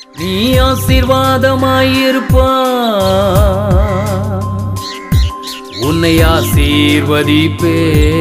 நீ ஆசீர்வாதமாயிருப்பா உன்னை ஆசீர்வதிப்பே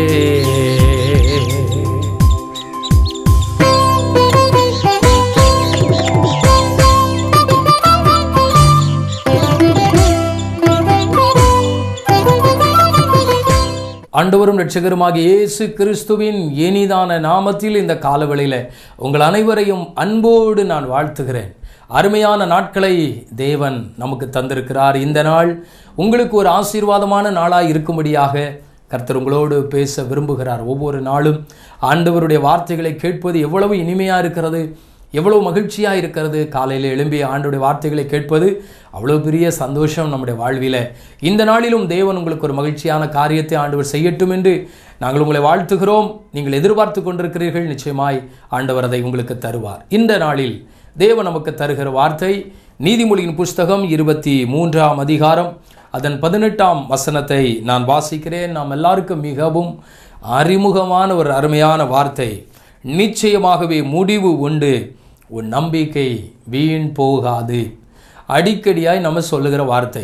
ஆண்டவரும் இரட்சகருமாகிய இயேசு கிறிஸ்துவின் இனிதான நாமத்தில் இந்த காலவெளியில் உங்கள் அனைவரையும் அன்போடு நான் வாழ்த்துகிறேன் அருமையான நாட்களை தேவன் நமக்கு தந்திருக்கிறார் இந்த நாள் உங்களுக்கு ஒரு ஆசீர்வாதமான நாளாக இருக்கும்படியாக கர்த்தர் உங்களோடு பேச விரும்புகிறார் ஒவ்வொரு நாளும் ஆண்டவருடைய வார்த்தைகளை கேட்பது எவ்வளவு இனிமையாக இருக்கிறது எவ்வளவு மகிழ்ச்சியாக இருக்கிறது காலையில் எழும்பிய ஆண்டுடைய வார்த்தைகளை கேட்பது அவ்வளோ பெரிய சந்தோஷம் நம்முடைய வாழ்வில இந்த நாளிலும் தேவன் உங்களுக்கு ஒரு மகிழ்ச்சியான காரியத்தை ஆண்டவர் செய்யட்டும் என்று நாங்கள் உங்களை வாழ்த்துகிறோம் நீங்கள் எதிர்பார்த்து கொண்டிருக்கிறீர்கள் நிச்சயமாய் ஆண்டவர் அதை உங்களுக்கு தருவார் இந்த நாளில் தேவன் நமக்கு தருகிற வார்த்தை நீதிமொழியின் புஸ்தகம் இருபத்தி மூன்றாம் அதிகாரம் அதன் பதினெட்டாம் வசனத்தை நான் வாசிக்கிறேன் நாம் எல்லாருக்கும் மிகவும் அறிமுகமான ஒரு அருமையான வார்த்தை நிச்சயமாகவே முடிவு உண்டு உன் நம்பிக்கை வீண் போகாது அடிக்கடியாய் நம்ம சொல்லுகிற வார்த்தை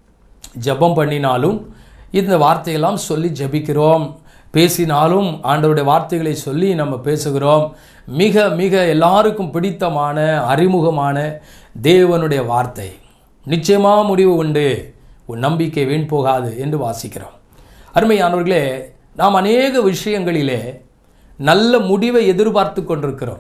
ஜெபம் பண்ணினாலும் இந்த வார்த்தையெல்லாம் சொல்லி ஜெபிக்கிறோம் பேசினாலும் ஆண்டவருடைய வார்த்தைகளை சொல்லி நம்ம பேசுகிறோம் மிக மிக எல்லாருக்கும் பிடித்தமான அறிமுகமான தேவனுடைய வார்த்தை நிச்சயமாக முடிவு உண்டு உன் நம்பிக்கை வீண் போகாது என்று வாசிக்கிறோம் அருமையானவர்களே நாம் அநேக விஷயங்களிலே நல்ல முடிவை எதிர்பார்த்து கொண்டிருக்கிறோம்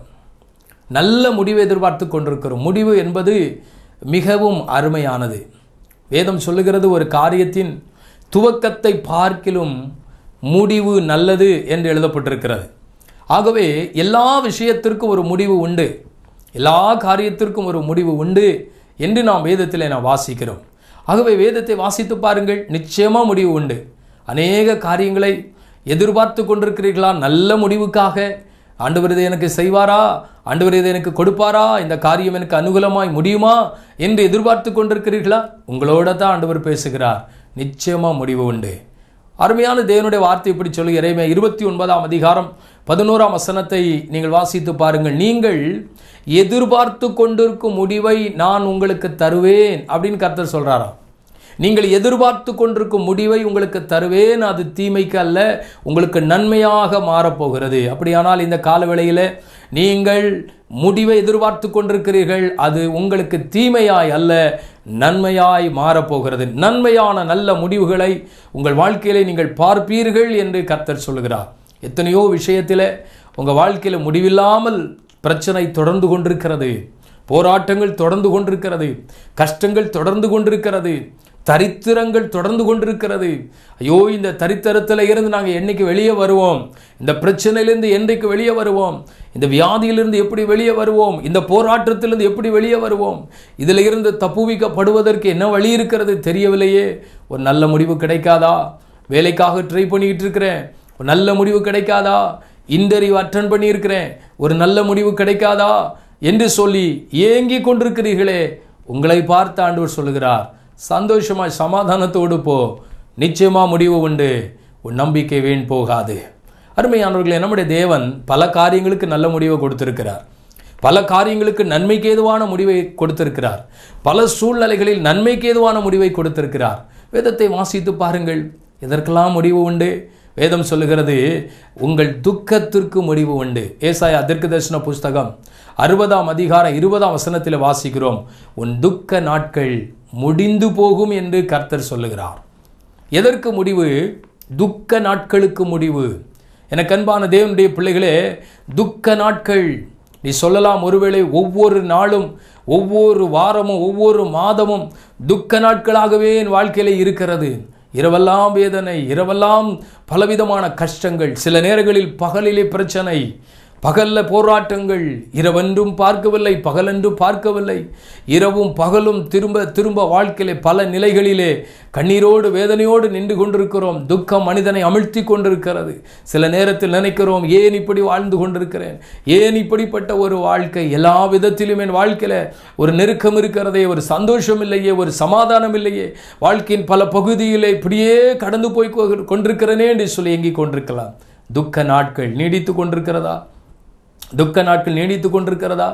நல்ல முடிவை எதிர்பார்த்து கொண்டிருக்கிறோம் முடிவு என்பது மிகவும் அருமையானது வேதம் சொல்லுகிறது ஒரு காரியத்தின் துவக்கத்தை பார்க்கிலும் முடிவு நல்லது என்று எழுதப்பட்டிருக்கிறது ஆகவே எல்லா விஷயத்திற்கும் ஒரு முடிவு உண்டு எல்லா காரியத்திற்கும் ஒரு முடிவு உண்டு என்று நாம் வேதத்தில் நாம் வாசிக்கிறோம் ஆகவே வேதத்தை வாசித்து பாருங்கள் நிச்சயமாக முடிவு உண்டு அநேக காரியங்களை எதிர்பார்த்து கொண்டிருக்கிறீர்களா நல்ல முடிவுக்காக ஆண்டவர் இதை எனக்கு செய்வாரா ஆண்டவர் இதை எனக்கு கொடுப்பாரா இந்த காரியம் எனக்கு அனுகூலமாய் முடியுமா என்று எதிர்பார்த்து கொண்டிருக்கிறீர்களா உங்களோட தான் ஆண்டவர் பேசுகிறார் நிச்சயமா முடிவு உண்டு அருமையான தேவனுடைய வார்த்தை இப்படி சொல்லி இறைமை இருபத்தி ஒன்பதாம் அதிகாரம் பதினோராம் வசனத்தை நீங்கள் வாசித்து பாருங்கள் நீங்கள் எதிர்பார்த்து கொண்டிருக்கும் முடிவை நான் உங்களுக்கு தருவேன் அப்படின்னு கர்த்தர் சொல்றாராம் நீங்கள் எதிர்பார்த்து கொண்டிருக்கும் முடிவை உங்களுக்கு தருவேன் அது தீமைக்கு அல்ல உங்களுக்கு நன்மையாக மாறப்போகிறது அப்படியானால் இந்த காலவேளையில் நீங்கள் முடிவை எதிர்பார்த்து கொண்டிருக்கிறீர்கள் அது உங்களுக்கு தீமையாய் அல்ல நன்மையாய் மாறப்போகிறது நன்மையான நல்ல முடிவுகளை உங்கள் வாழ்க்கையிலே நீங்கள் பார்ப்பீர்கள் என்று கர்த்தர் சொல்கிறார் எத்தனையோ விஷயத்தில் உங்கள் வாழ்க்கையில் முடிவில்லாமல் பிரச்சனை தொடர்ந்து கொண்டிருக்கிறது போராட்டங்கள் தொடர்ந்து கொண்டிருக்கிறது கஷ்டங்கள் தொடர்ந்து கொண்டிருக்கிறது தரித்திரங்கள் தொடர்ந்து கொண்டிருக்கிறது ஐயோ இந்த தரித்திரத்தில் இருந்து நாங்கள் என்னைக்கு வெளியே வருவோம் இந்த பிரச்சனையிலிருந்து என்றைக்கு வெளியே வருவோம் இந்த வியாதியிலிருந்து எப்படி வெளியே வருவோம் இந்த போராட்டத்திலிருந்து எப்படி வெளியே வருவோம் இதில் இருந்து தப்புவிக்கப்படுவதற்கு என்ன வழி இருக்கிறது தெரியவில்லையே ஒரு நல்ல முடிவு கிடைக்காதா வேலைக்காக ட்ரை பண்ணிக்கிட்டு இருக்கிறேன் ஒரு நல்ல முடிவு கிடைக்காதா இன்டர்வியூ அட்டன் பண்ணியிருக்கிறேன் ஒரு நல்ல முடிவு கிடைக்காதா என்று சொல்லி ஏங்கி கொண்டிருக்கிறீர்களே உங்களை பார்த்து ஆண்டவர் சொல்லுகிறார் சந்தோஷமாய் சமாதானத்தோடு போ நிச்சயமா முடிவு உண்டு உன் நம்பிக்கை வீண் போகாது அருமையானவர்களே நம்முடைய தேவன் பல காரியங்களுக்கு நல்ல முடிவை கொடுத்திருக்கிறார் பல காரியங்களுக்கு நன்மைக்கு ஏதுவான முடிவை கொடுத்திருக்கிறார் பல சூழ்நிலைகளில் நன்மைக்கு ஏதுவான முடிவை கொடுத்திருக்கிறார் வேதத்தை வாசித்து பாருங்கள் எதற்கெல்லாம் முடிவு உண்டு வேதம் சொல்லுகிறது உங்கள் துக்கத்திற்கு முடிவு உண்டு ஏசாயா அதற்கு தரிசன புஸ்தகம் அறுபதாம் அதிகாரம் இருபதாம் வசனத்தில் வாசிக்கிறோம் உன் துக்க நாட்கள் முடிந்து போகும் என்று கர்த்தர் சொல்லுகிறார் எதற்கு முடிவு துக்க நாட்களுக்கு முடிவு எனக்கு அன்பான தேவனுடைய பிள்ளைகளே துக்க நாட்கள் நீ சொல்லலாம் ஒருவேளை ஒவ்வொரு நாளும் ஒவ்வொரு வாரமும் ஒவ்வொரு மாதமும் துக்க நாட்களாகவே என் வாழ்க்கையில இருக்கிறது இரவெல்லாம் வேதனை இரவெல்லாம் பலவிதமான கஷ்டங்கள் சில நேரங்களில் பகலிலே பிரச்சனை பகல்ல போராட்டங்கள் இரவென்றும் பார்க்கவில்லை பகலென்றும் பார்க்கவில்லை இரவும் பகலும் திரும்ப திரும்ப வாழ்க்கையிலே பல நிலைகளிலே கண்ணீரோடு வேதனையோடு நின்று கொண்டிருக்கிறோம் துக்கம் மனிதனை அமிழ்த்தி கொண்டிருக்கிறது சில நேரத்தில் நினைக்கிறோம் ஏன் இப்படி வாழ்ந்து கொண்டிருக்கிறேன் ஏன் இப்படிப்பட்ட ஒரு வாழ்க்கை எல்லா விதத்திலும் என் வாழ்க்கையில ஒரு நெருக்கம் இருக்கிறதே ஒரு சந்தோஷம் இல்லையே ஒரு சமாதானம் இல்லையே வாழ்க்கையின் பல பகுதியிலே இப்படியே கடந்து போய் கொ- கொண்டிருக்கிறேனே என்று சொல்லி எங்கிக் கொண்டிருக்கலாம் துக்க நாட்கள் நீடித்து கொண்டிருக்கிறதா துக்க நாட்கள் நீடித்து கொண்டிருக்கிறதா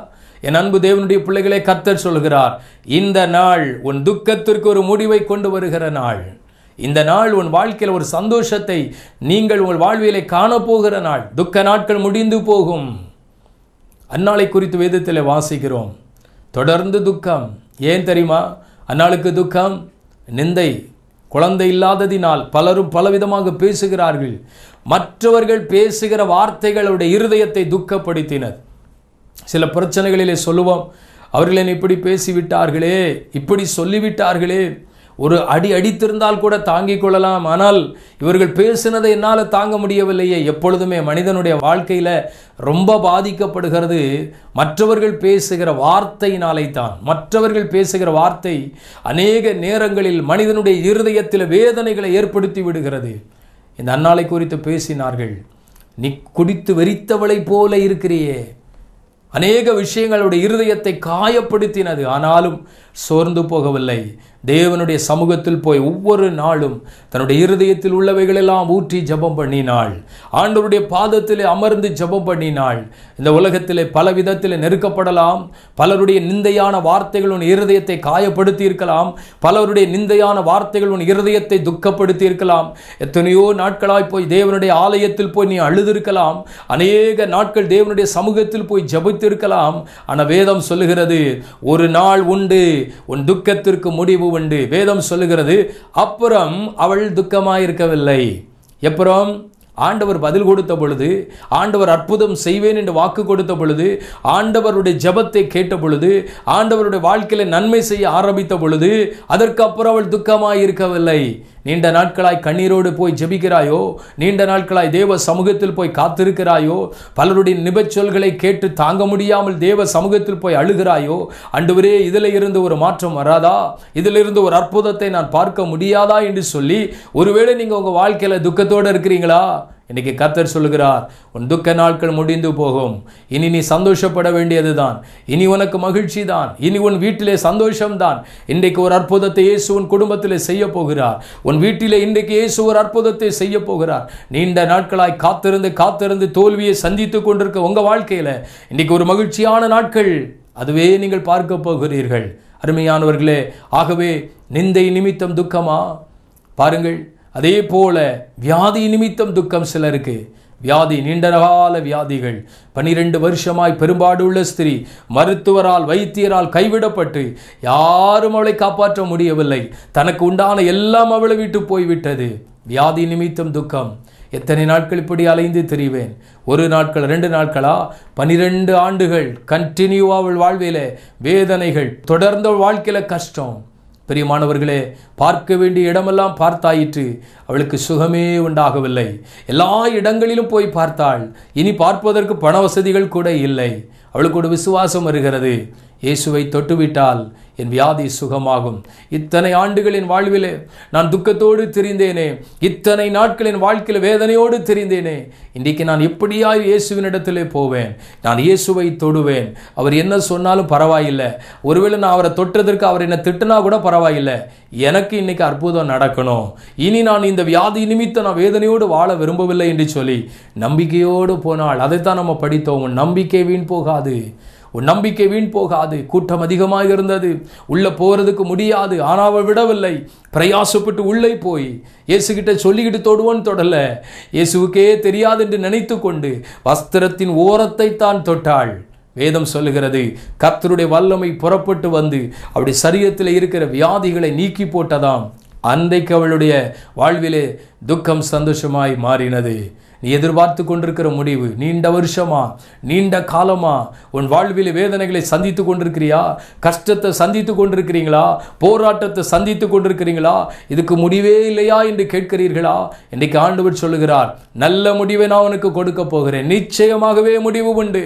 என் அன்பு தேவனுடைய பிள்ளைகளை கர்த்தர் சொல்கிறார் இந்த நாள் உன் துக்கத்திற்கு ஒரு முடிவை கொண்டு வருகிற நாள் இந்த நாள் உன் வாழ்க்கையில் ஒரு சந்தோஷத்தை நீங்கள் உங்கள் வாழ்வியலை காணப்போகிற நாள் துக்க நாட்கள் முடிந்து போகும் அந்நாளை குறித்து வேதத்தில் வாசிக்கிறோம் தொடர்ந்து துக்கம் ஏன் தெரியுமா அந்நாளுக்கு துக்கம் நிந்தை குழந்தை இல்லாததினால் பலரும் பலவிதமாக பேசுகிறார்கள் மற்றவர்கள் பேசுகிற வார்த்தைகள் அவருடைய இருதயத்தை துக்கப்படுத்தினர் சில பிரச்சனைகளிலே சொல்லுவோம் அவர்கள் என்னை இப்படி பேசிவிட்டார்களே இப்படி சொல்லிவிட்டார்களே ஒரு அடி அடித்திருந்தால் கூட தாங்கிக் கொள்ளலாம் ஆனால் இவர்கள் பேசினதை என்னால் தாங்க முடியவில்லையே எப்பொழுதுமே மனிதனுடைய வாழ்க்கையில் ரொம்ப பாதிக்கப்படுகிறது மற்றவர்கள் பேசுகிற வார்த்தையினாலே தான் மற்றவர்கள் பேசுகிற வார்த்தை அநேக நேரங்களில் மனிதனுடைய இருதயத்தில் வேதனைகளை ஏற்படுத்தி விடுகிறது இந்த அன்னாளை குறித்து பேசினார்கள் நீ குடித்து வெறித்தவளைப் போல இருக்கிறியே அநேக விஷயங்களுடைய இருதயத்தை காயப்படுத்தினது ஆனாலும் சோர்ந்து போகவில்லை தேவனுடைய சமூகத்தில் போய் ஒவ்வொரு நாளும் தன்னுடைய இருதயத்தில் உள்ளவைகளெல்லாம் ஊற்றி ஜெபம் பண்ணினாள் ஆண்டவருடைய பாதத்திலே அமர்ந்து ஜெபம் பண்ணினாள் இந்த உலகத்திலே பல விதத்தில் நெருக்கப்படலாம் பலருடைய நிந்தையான வார்த்தைகள் உன் இருதயத்தை காயப்படுத்தி இருக்கலாம் பலருடைய நிந்தையான வார்த்தைகள் உன் இருதயத்தை துக்கப்படுத்தி இருக்கலாம் எத்தனையோ நாட்களாய் போய் தேவனுடைய ஆலயத்தில் போய் நீ அழுதிருக்கலாம் அநேக நாட்கள் தேவனுடைய சமூகத்தில் போய் ஜபித்திருக்கலாம் ஆனால் வேதம் சொல்லுகிறது ஒரு நாள் உண்டு உன் துக்கத்திற்கு முடிவு உண்டு வேதம் சொல்லுகிறது அப்புறம் அவள் துக்கமாயிருக்கவில்லை அப்புறம் ஆண்டவர் பதில் கொடுத்த பொழுது ஆண்டவர் அற்புதம் செய்வேன் என்று வாக்கு கொடுத்த பொழுது ஆண்டவருடைய ஜெபத்தை கேட்ட பொழுது ஆண்டவருடைய வாழ்க்கையில நன்மை செய்ய ஆரம்பித்த பொழுது அதற்கு அப்புறம் அவள் துக்கமாய் இருக்கவில்லை நீண்ட நாட்களாய் கண்ணீரோடு போய் ஜெபிக்கிறாயோ நீண்ட நாட்களாய் தேவ சமூகத்தில் போய் காத்திருக்கிறாயோ பலருடைய நிபச்சொல்களை கேட்டு தாங்க முடியாமல் தேவ சமூகத்தில் போய் அழுகிறாயோ அண்டுவரே இதில் இருந்து ஒரு மாற்றம் வராதா இதிலிருந்து ஒரு அற்புதத்தை நான் பார்க்க முடியாதா என்று சொல்லி ஒருவேளை நீங்கள் உங்கள் வாழ்க்கையில் துக்கத்தோடு இருக்கிறீங்களா இன்னைக்கு கர்த்தர் சொல்லுகிறார் உன் துக்க நாட்கள் முடிந்து போகும் இனி நீ சந்தோஷப்பட வேண்டியதுதான் இனி உனக்கு மகிழ்ச்சி தான் இனி உன் வீட்டிலே சந்தோஷம்தான் இன்றைக்கு ஒரு அற்புதத்தை இயேசு உன் குடும்பத்திலே செய்ய போகிறார் உன் வீட்டிலே இன்றைக்கு இயேசு ஒரு அற்புதத்தை செய்ய போகிறார் நீண்ட நாட்களாய் காத்திருந்து காத்திருந்து தோல்வியை சந்தித்து கொண்டிருக்க உங்க வாழ்க்கையில இன்னைக்கு ஒரு மகிழ்ச்சியான நாட்கள் அதுவே நீங்கள் பார்க்க போகிறீர்கள் அருமையானவர்களே ஆகவே நிந்தை நிமித்தம் துக்கமா பாருங்கள் அதே போல வியாதி நிமித்தம் துக்கம் சிலருக்கு வியாதி நீண்டகால வியாதிகள் பனிரெண்டு வருஷமாய் பெரும்பாடுள்ள ஸ்திரீ மருத்துவரால் வைத்தியரால் கைவிடப்பட்டு யாரும் அவளை காப்பாற்ற முடியவில்லை தனக்கு உண்டான எல்லாம் அவளை விட்டு போய்விட்டது வியாதி நிமித்தம் துக்கம் எத்தனை நாட்கள் இப்படி அலைந்து திரிவேன் ஒரு நாட்கள் ரெண்டு நாட்களா பனிரெண்டு ஆண்டுகள் கண்டினியூவா அவள் வாழ்வில வேதனைகள் தொடர்ந்த வாழ்க்கையில கஷ்டம் பிரியமானவர்களே பார்க்க வேண்டிய இடமெல்லாம் பார்த்தாயிற்று அவளுக்கு சுகமே உண்டாகவில்லை எல்லா இடங்களிலும் போய் பார்த்தாள் இனி பார்ப்பதற்கு பண வசதிகள் கூட இல்லை அவளுக்கு ஒரு விசுவாசம் வருகிறது இயேசுவை தொட்டுவிட்டால் என் வியாதி சுகமாகும் இத்தனை ஆண்டுகளின் வாழ்விலே நான் துக்கத்தோடு திரிந்தேனே இத்தனை நாட்களின் வாழ்க்கையில் வேதனையோடு திரிந்தேனே இன்றைக்கு நான் எப்படியாய் இயேசுவினிடத்திலே போவேன் நான் இயேசுவை தொடுவேன் அவர் என்ன சொன்னாலும் பரவாயில்லை ஒருவேளை நான் அவரை தொட்டதற்கு அவர் என்ன திட்டுனா கூட பரவாயில்லை எனக்கு இன்னைக்கு அற்புதம் நடக்கணும் இனி நான் இந்த வியாதி நிமித்தம் நான் வேதனையோடு வாழ விரும்பவில்லை என்று சொல்லி நம்பிக்கையோடு போனால் அதைத்தான் நம்ம படித்தோம் உன் நம்பிக்கை வீண் போகாது உன் நம்பிக்கை வீண் போகாது கூட்டம் அதிகமாக இருந்தது உள்ள போறதுக்கு முடியாது ஆனால் அவள் விடவில்லை பிரயாசப்பட்டு உள்ளே போய் இயேசுகிட்ட சொல்லிக்கிட்டு தொடுவோன்னு தொடல இயேசுவுக்கே தெரியாது என்று நினைத்து கொண்டு வஸ்திரத்தின் ஓரத்தை தான் தொட்டாள் வேதம் சொல்லுகிறது கர்த்தருடைய வல்லமை புறப்பட்டு வந்து அவருடைய சரீரத்தில் இருக்கிற வியாதிகளை நீக்கி போட்டதாம் அன்றைக்கு அவளுடைய வாழ்விலே துக்கம் சந்தோஷமாய் மாறினது நீ எதிர்பார்த்து கொண்டிருக்கிற முடிவு நீண்ட வருஷமா நீண்ட காலமா உன் வாழ்வில் வேதனைகளை சந்தித்து கொண்டிருக்கிறியா கஷ்டத்தை சந்தித்து கொண்டிருக்கிறீங்களா போராட்டத்தை சந்தித்து கொண்டிருக்கிறீங்களா இதுக்கு முடிவே இல்லையா என்று கேட்கிறீர்களா இன்னைக்கு ஆண்டவர் சொல்லுகிறார் நல்ல முடிவை நான் உனக்கு கொடுக்க போகிறேன் நிச்சயமாகவே முடிவு உண்டு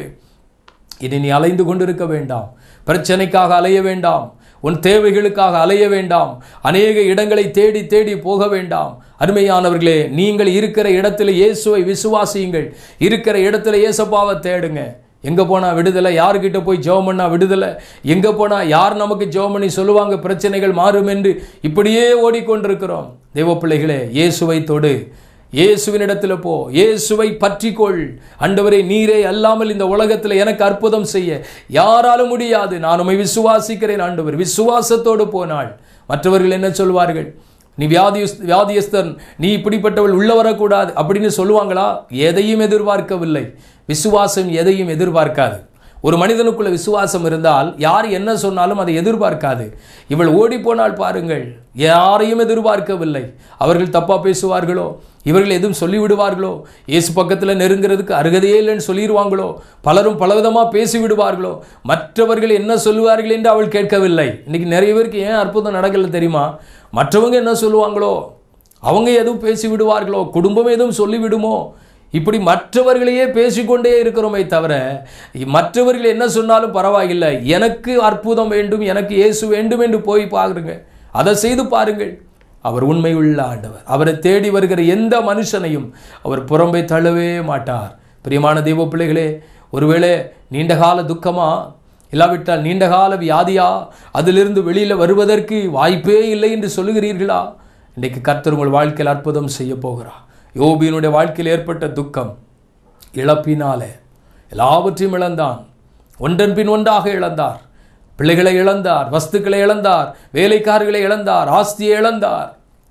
இனி நீ அலைந்து கொண்டிருக்க வேண்டாம் பிரச்சனைக்காக அலைய வேண்டாம் உன் தேவைகளுக்காக அலைய வேண்டாம் அநேக இடங்களை தேடி தேடி போக வேண்டாம் அருமையானவர்களே நீங்கள் இருக்கிற இடத்துல இயேசுவை விசுவாசியுங்கள் இருக்கிற இடத்துல இயேசப்பாவை தேடுங்க எங்கே போனால் விடுதலை யார்கிட்ட போய் ஜெபம் பண்ணா விடுதலை எங்கே போனால் யார் நமக்கு ஜெபம் பண்ணி சொல்லுவாங்க பிரச்சனைகள் மாறும் என்று இப்படியே ஓடிக்கொண்டிருக்கிறோம் தேவ பிள்ளைகளே இயேசுவை தொடு இயேசுவினிடத்தில் போ இயேசுவை பற்றிக்கொள் ஆண்டவரே நீரே அல்லாமல் இந்த உலகத்தில் எனக்கு அற்புதம் செய்ய யாராலும் முடியாது நான் உம்மை விசுவாசிக்கிறேன் ஆண்டவர் விசுவாசத்தோடு போனாள் மற்றவர்கள் என்ன சொல்வார்கள் நீ வியாதி வியாதியஸ்தன் நீ இப்படிப்பட்டவள் உள்ள வரக்கூடாது அப்படின்னு சொல்லுவாங்களா எதையும் எதிர்பார்க்கவில்லை விசுவாசம் எதையும் எதிர்பார்க்காது ஒரு மனிதனுக்குள்ள விசுவாசம் இருந்தால் யார் என்ன சொன்னாலும் அதை எதிர்பார்க்காது இவள் ஓடி போனால் பாருங்கள் யாரையும் எதிர்பார்க்கவில்லை அவர்கள் தப்பா பேசுவார்களோ இவர்கள் எதுவும் சொல்லிவிடுவார்களோ இயேசு பக்கத்தில் நெருங்கிறதுக்கு அருகதையே இல்லைன்னு சொல்லிடுவாங்களோ பலரும் பலவிதமாக பேசி விடுவார்களோ மற்றவர்கள் என்ன சொல்லுவார்கள் என்று அவள் கேட்கவில்லை இன்னைக்கு நிறைய பேருக்கு ஏன் அற்புதம் நடக்கல தெரியுமா மற்றவங்க என்ன சொல்லுவாங்களோ அவங்க எதுவும் பேசி விடுவார்களோ குடும்பம் எதுவும் சொல்லிவிடுமோ இப்படி மற்றவர்களையே பேசிக்கொண்டே இருக்கிறோமே தவிர மற்றவர்கள் என்ன சொன்னாலும் பரவாயில்லை எனக்கு அற்புதம் வேண்டும் எனக்கு இயேசு வேண்டும் என்று போய் பாருங்க அதை செய்து பாருங்கள் அவர் உண்மையுள்ள ஆண்டவர் அவரை தேடி வருகிற எந்த மனுஷனையும் அவர் புறம்பை தள்ளவே மாட்டார் பிரியமான தெய்வ பிள்ளைகளே ஒருவேளை நீண்டகால துக்கமா இல்லாவிட்டால் நீண்டகால வியாதியா அதிலிருந்து வெளியில் வருவதற்கு வாய்ப்பே இல்லை என்று சொல்லுகிறீர்களா இன்றைக்கு கர்த்தர் உங்கள் வாழ்க்கையில் அற்புதம் செய்ய போகிறார் யோபியினுடைய வாழ்க்கையில் ஏற்பட்ட துக்கம் இழப்பினாலே எல்லாவற்றையும் இழந்தான் ஒன்றன் பின் ஒன்றாக இழந்தார் பிள்ளைகளை இழந்தார் வஸ்துக்களை இழந்தார் வேலைக்காரர்களை இழந்தார் ஆஸ்தியை இழந்தார்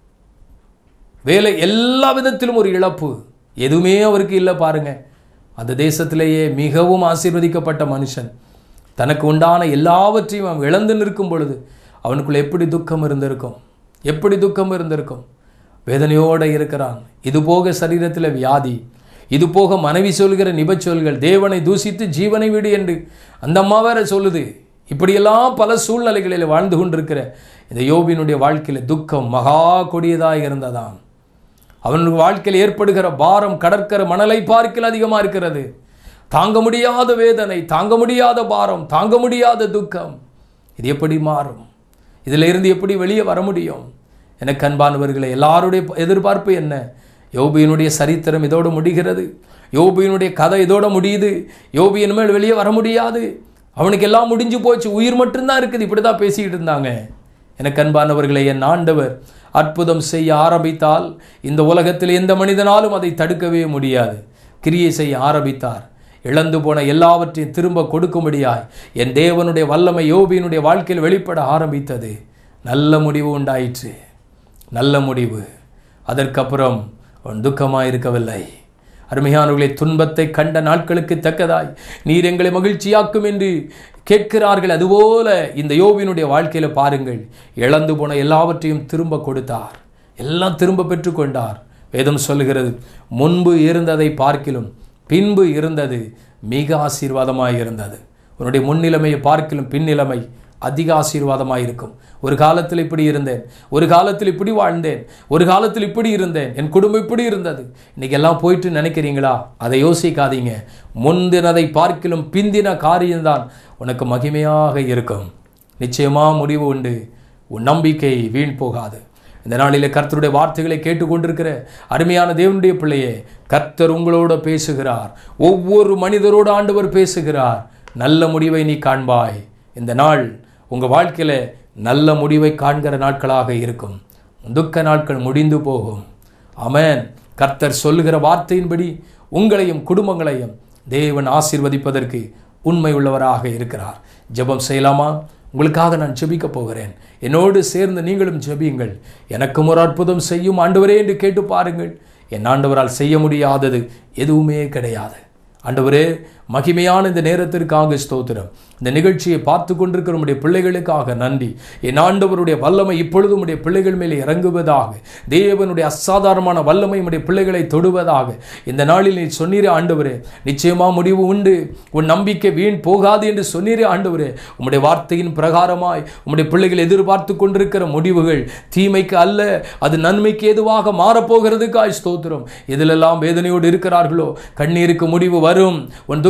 வேலை எல்லா விதத்திலும் ஒரு இழப்பு எதுவுமே அவருக்கு இல்லை பாருங்க அந்த தேசத்திலேயே மிகவும் ஆசீர்வதிக்கப்பட்ட மனுஷன் தனக்கு உண்டான எல்லாவற்றையும் அவன் இழந்து நிற்கும் பொழுது அவனுக்குள்ள எப்படி துக்கம் இருந்திருக்கும் எப்படி துக்கம் இருந்திருக்கும் வேதனையோடு இருக்கிறான் இது போக சரீரத்தில் வியாதி இது போக மனைவி சொல்கிற நிபச்சொல்கள் தேவனை தூசித்து ஜீவனை விடு என்று அந்த அம்மா வேற சொல்லுது இப்படியெல்லாம் பல சூழ்நிலைகளில் வாழ்ந்து கொண்டிருக்கிற இந்த யோபினுடைய வாழ்க்கையில் துக்கம் மகா கொடியதாக இருந்ததாம் அவனுடைய வாழ்க்கையில் ஏற்படுகிற பாரம் கடற்கரை மணலை பார்க்கல் அதிகமாக இருக்கிறது தாங்க முடியாத வேதனை தாங்க முடியாத பாரம் தாங்க முடியாத துக்கம் இது எப்படி மாறும் இதில் இருந்து எப்படி வெளியே வர முடியும் எனக்கு அன்பானவர்களே எல்லாருடைய எதிர்பார்ப்பு என்ன யோபியினுடைய சரித்திரம் இதோடு முடிகிறது யோபியினுடைய கதை இதோட முடியுது யோபியின் மேல் வெளியே வர முடியாது அவனுக்கு எல்லாம் முடிஞ்சு போச்சு உயிர் மட்டும்தான் இருக்குது இப்படி தான் பேசிக்கிட்டு இருந்தாங்க எனக்கு அன்பானவர்களே என் ஆண்டவர் அற்புதம் செய்ய ஆரம்பித்தால் இந்த உலகத்தில் எந்த மனிதனாலும் அதை தடுக்கவே முடியாது கிரியை செய்ய ஆரம்பித்தார் இழந்து போன எல்லாவற்றையும் திரும்ப கொடுக்கும்படியாய் என் தேவனுடைய வல்லமை யோபியினுடைய வாழ்க்கையில் வெளிப்பட ஆரம்பித்தது நல்ல முடிவு உண்டாயிற்று நல்ல முடிவு அதற்கப்புறம் அவன் துக்கமாக இருக்கவில்லை அருமையானவர்களை துன்பத்தை கண்ட நாட்களுக்கு தக்கதாய் நீர் எங்களை மகிழ்ச்சியாக்கும் என்று கேட்கிறார்கள் அதுபோல இந்த யோபினுடைய வாழ்க்கையில் பாருங்கள் இழந்து போன எல்லாவற்றையும் திரும்ப கொடுத்தார் எல்லாம் திரும்ப பெற்றுக்கொண்டார் வேதம் சொல்லுகிறது முன்பு இருந்ததை பார்க்கிலும் பின்பு இருந்தது மிக ஆசீர்வாதமாக இருந்தது உன்னுடைய முன்னிலைமையை பார்க்கிலும் பின்னிலைமை அதிக ஆசீர்வாதமாக இருக்கும் ஒரு காலத்தில் இப்படி இருந்தேன் ஒரு காலத்தில் இப்படி வாழ்ந்தேன் ஒரு காலத்தில் இப்படி இருந்தேன் என் குடும்பம் இப்படி இருந்தது இன்னைக்கு எல்லாம் போயிட்டு நினைக்கிறீங்களா அதை யோசிக்காதீங்க முந்தினதை பார்க்கிலும் பிந்தின காரியம்தான் உனக்கு மகிமையாக இருக்கும் நிச்சயமா முடிவு உண்டு உன் நம்பிக்கை வீண் போகாது இந்த நாளிலே கர்த்தருடைய வார்த்தைகளை கேட்டுக்கொண்டிருக்கிற அருமையான தேவனுடைய பிள்ளையே கர்த்தர் உங்களோட பேசுகிறார் ஒவ்வொரு மனிதரோடு ஆண்டவர் பேசுகிறார் நல்ல முடிவை நீ காண்பாய் இந்த நாள் உங்கள் வாழ்க்கையில் நல்ல முடிவை காண்கிற நாட்களாக இருக்கும் துக்க நாட்கள் முடிந்து போகும் அமேன் கர்த்தர் சொல்லுகிற வார்த்தையின்படி உங்களையும் குடும்பங்களையும் தேவன் ஆசீர்வதிப்பதற்கு உண்மை உள்ளவராக இருக்கிறார் ஜெபம் செய்யலாமா உங்களுக்காக நான் ஜெபிக்க போகிறேன் என்னோடு சேர்ந்து நீங்களும் ஜெபியுங்கள் எனக்கும் ஒரு அற்புதம் செய்யும் ஆண்டவரே என்று கேட்டு பாருங்கள் என் ஆண்டவரால் செய்ய முடியாதது எதுவுமே கிடையாது ஆண்டவரே மகிமையான இந்த நேரத்திற்காக ஸ்தோத்திரம் இந்த நிகழ்ச்சியை பார்த்து கொண்டிருக்கிற உடைய பிள்ளைகளுக்காக நன்றி என் ஆண்டவருடைய வல்லமை இப்பொழுது உடைய பிள்ளைகள் மேலே இறங்குவதாக தேவனுடைய அசாதாரணமான வல்லமை உடைய பிள்ளைகளை தொடுவதாக இந்த நாளில் நீ சொன்னீரே ஆண்டவரே நிச்சயமா முடிவு உண்டு உன் நம்பிக்கை வீண் போகாது என்று சொன்னீரே ஆண்டவரே உம்முடைய வார்த்தையின் பிரகாரமாய் உம்முடைய பிள்ளைகள் எதிர்பார்த்து கொண்டிருக்கிற முடிவுகள் தீமைக்கு அல்ல அது நன்மைக்கு ஏதுவாக மாறப்போகிறதுக்காய் ஸ்தோத்திரம் எதிலெல்லாம் வேதனையோடு இருக்கிறார்களோ கண்ணீருக்கு முடிவு வரும் உன்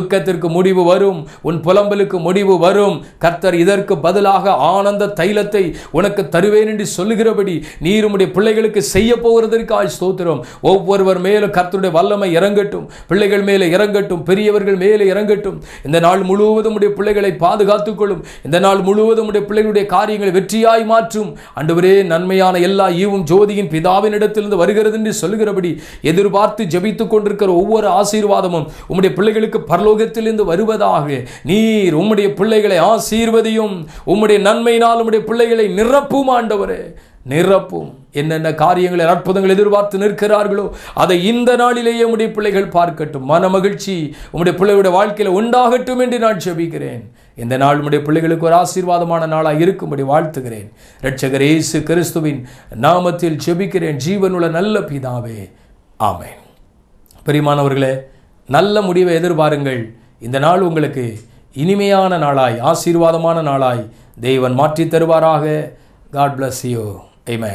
துக்கத்திற்கு முடிவு வரும் உன் புலம்பலுக்கு முடிவு வரும் கர்த்தர் இதற்கு பதிலாக ஆனந்த தைலத்தை உனக்கு தருவேன் என்று சொல்லுகிறபடி நீர் உம்முடைய பிள்ளைகளுக்கு செய்ய போகிறதற்காக ஸ்தோத்திரம் ஒவ்வொருவர் மேலும் கர்த்தருடைய வல்லமை இறங்கட்டும் பிள்ளைகள் மேலே இறங்கட்டும் பெரியவர்கள் மேலே இறங்கட்டும் இந்த நாள் முழுவதும் உடைய பிள்ளைகளை பாதுகாத்துக் கொள்ளும் இந்த நாள் முழுவதும் உடைய பிள்ளைகளுடைய காரியங்களை வெற்றியாய் மாற்றும் அன்றுவரே நன்மையான எல்லா ஈவும் ஜோதியின் பிதாவின் இடத்திலிருந்து வருகிறது என்று சொல்லுகிறபடி எதிர்பார்த்து ஜெபித்துக் கொண்டிருக்கிற ஒவ்வொரு ஆசீர்வாதமும் உம்முடைய பிள்ளைகளுக்கு பரலோகத்திலிருந்து வருவதாக நீர் உம்முடைய பிள்ளைகளை ஆசீர்வதியும் உம்முடைய நன்மையினால் உம்முடைய பிள்ளைகளை நிரப்பும் ஆண்டவரே நிரப்பும் என்னென்ன காரியங்களை அற்புதங்கள் எதிர்பார்த்து நிற்கிறார்களோ அதை இந்த நாளிலேயே உம்முடைய பிள்ளைகள் பார்க்கட்டும் மன மகிழ்ச்சி உம்முடைய பிள்ளைகளுடைய வாழ்க்கையில் உண்டாகட்டும் என்று நான் ஜெபிக்கிறேன் இந்த நாள் உம்முடைய பிள்ளைகளுக்கு ஒரு ஆசீர்வாதமான நாளாக இருக்கும்படி வாழ்த்துகிறேன் இரட்சகர் இயேசு கிறிஸ்துவின் நாமத்தில் ஜெபிக்கிறேன் ஜீவனுள்ள நல்ல பிதாவே ஆமென் பிரியமானவர்களே நல்ல முடிவை எதிர்பாருங்கள் இந்த நாள் உங்களுக்கு இனிமையான நாளாய் ஆசீர்வாதமான நாளாய் தேவன் மாற்றித் தருவாராக காட் bless you amen